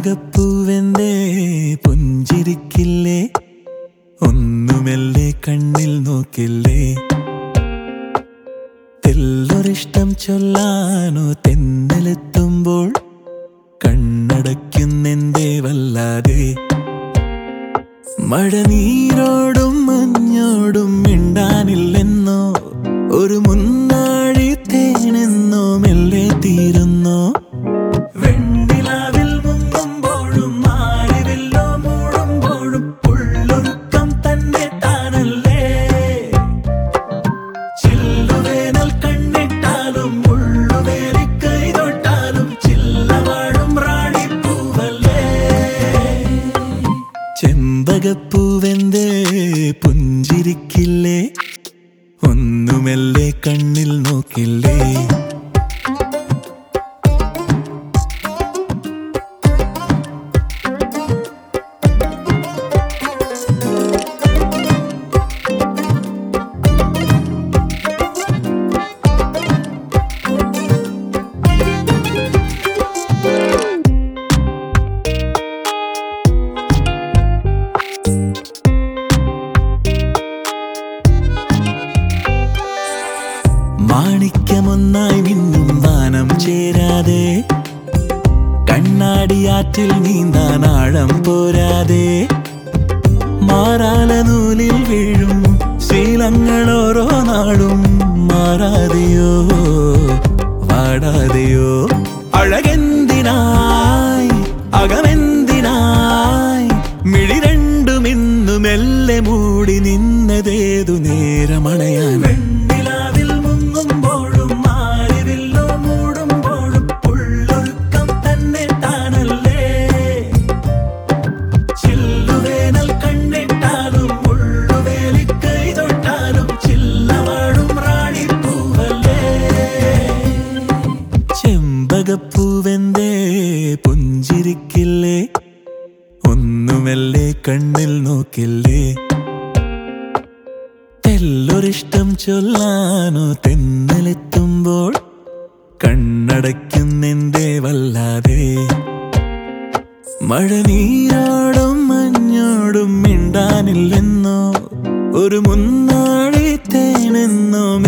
ചെമ്പകപ്പൂവെന്തേ പുഞ്ചിരിക്കില്ലേ ഒന്നുമെല്ലെ കണ്ണിൽ നോക്കില്ലേ തെല്ലൊരിഷ്ടം ചൊല്ലാനോ തെന്നലെത്തുമ്പോൾ കണ്ണടയ്ക്കുന്നെന്തേ വല്ലാതെ മഴനീരോടും മഞ്ഞോടും മിണ്ടാനില്ലെന്നോ ഒരു മുന്നാഴി തേനെന്നോ മെല്ലെ തീരുന്നോ വെണ്ണിലാവിൽ മുങ്ങുമ്പോഴും മാറിവില്ലോ മൂടുമ്പോഴും ഉള്ളൊരുക്കം തന്നെ താനല്ലേ ചില്ലുവേനൽ കണ്ണിട്ടാലും ഉള്ളുവേലി കൈ തൊട്ടാലും ചില്ലവാഴും റാണിപ്പൂവല്ലേ ചെമ്പകപ്പൂവെന്തേ പുഞ്ചിരിക്കില്ലേ ഒന്നുമെല്ലെ കണ്ണിൽ നോക്കില്ലേ മാണിക്യമൊന്നായി മിന്നും വാനം ചേരാതെ കണ്ണാടിയാറ്റിൽ നീന്താൻ ആഴം പോരാതെ മാറാല നൂലിൽ വീഴും ശീലങ്ങൾ ഓരോ നാളും മാറാതെയോ വാടാതെയോ അഴകെന്തിനായി അകമെന്തിനായി മിഴി രണ്ടും ഇന്നു മെല്ലെ മൂടി നിന്നതേതു നേരമണയാൻ വെണ്ണിലാവിൽ മുങ്ങുമ്പോഴും മാറിവില്ലോ മൂടുമ്പോഴും ഉള്ളൊരുക്കം തന്നെ താനല്ലേ ചില്ലുവേനൽ കണ്ണിട്ടാലും ഉള്ളുവേലി കൈ തൊട്ടാലും ചില്ലവാഴും റാണിപ്പൂവല്ലേ ചെമ്പകപ്പൂവെന്തേ പുഞ്ചിരിക്കില്ലേ ഒന്നുമല്ലേ കണ്ണിൽ നോക്കില്ലേ തെല്ലൊരിഷ്ടം ചൊല്ലാനോ തെന്നലെത്തുമ്പോൾ കണ്ണടയ്ക്കുന്നെന്തേ വല്ലാതെ മഴനീരോടും മഞ്ഞോടും മിണ്ടാനില്ലെന്നോ ഒരു മുന്നാഴി തേനെന്നോ